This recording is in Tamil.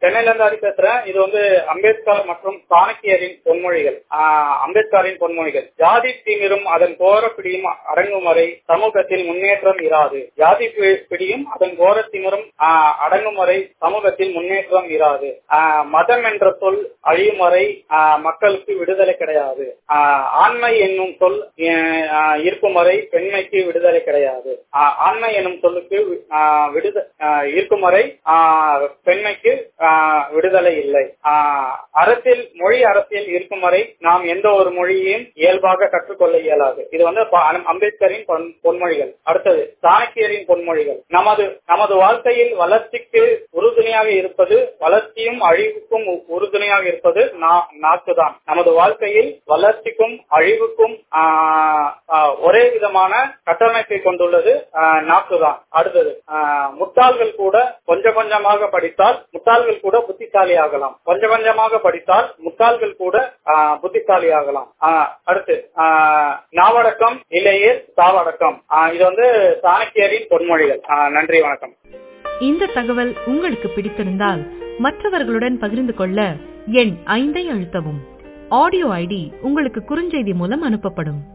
சென்னையில இருந்து ஹரி பேசுறேன் இது வந்து அம்பேத்கர் மற்றும் சாணக்கியரின் பொன்மொழிகள் ஆஹ் அம்பேத்கரின் பொன்மொழிகள் ஜாதி தீமிரும் அதன் கோர பிடியும் அடங்கும் வரை சமூகத்தில் முன்னேற்றம் இராது ஜாதி பி- பிடியும் அதன் கோர திமிரும் ஆஹ் அடங்கும் வரை சமூகத்தில் முன்னேற்றம் இராது ஆஹ் மதம் என்ற சொல் அழியும் வரை ஆஹ் மக்களுக்கு விடுதலை கிடையாது ஆஹ் ஆண்மை என்னும் சொல் ஆஹ் ஆஹ் இருக்கும் வரை பெண்மைக்கு விடுதலை கிடையாது ஆஹ் ஆண்மை என்னும் சொல்லுக்கு ஆஹ் விடுத ஆஹ் இருக்கும் வரை ஆஹ் பெண்மைக்கு ஆஹ் விடுதலை இல்லை ஆஹ் அரசியல் மொழி அரசியல் இருக்கும் வரை நாம் எந்த ஒரு மொழியையும் இயல்பாக கற்றுக்கொள்ள இயலாது இது வந்து ப- அம்பேத்கரின் பொன்- பொன்மொழிகள் அடுத்தது சாணக்கியரின் பொன்மொழிகள் நமது நமது வாழ்க்கையில் வளர்ச்சிக்கு உறுதுணையாக இருப்பது வளர்ச்சியும் அழிவுக்கும் உ- உறுதுணையாக இருப்பது நா- நாக்குதான் நமது வாழ்க்கையில் வளர்ச்சிக்கும் அழிவுக்கும் ஆஹ், ஆஹ், ஒரே விதமான கட்டமைப்பை கொண்டுள்ளது ஆஹ், நாக்குதான் அடுத்தது ஆஹ், முட்டாள்கள் கூட கொஞ்சம் கொஞ்சமாக படித்தால் முட்டாள்கள் கூட புத்திசாலி ஆகலாம் கொஞ்சம் கொஞ்சமாக படித்தால் முட்டாள்கள் கூட ஆஹ், புத்திசாலி ஆகலாம் ஆஹ், அடுத்து ஆஹ், நாவடக்கம் இல்லையே சாவடக்கம் ஆஹ், இது வந்து சாணக்கியரின் பொன்மொழிகள் ஆஹ், நன்றி வணக்கம் இந்த தகவல் உங்களுக்கு பிடித்திருந்தால் மற்றவர்களுடன் பகிர்ந்து கொள்ள எண் ஐந்தை அழுத்தவும் ஆடியோ ஐடி உங்களுக்கு குறுஞ்செய்தி மூலம் அனுப்பப்படும்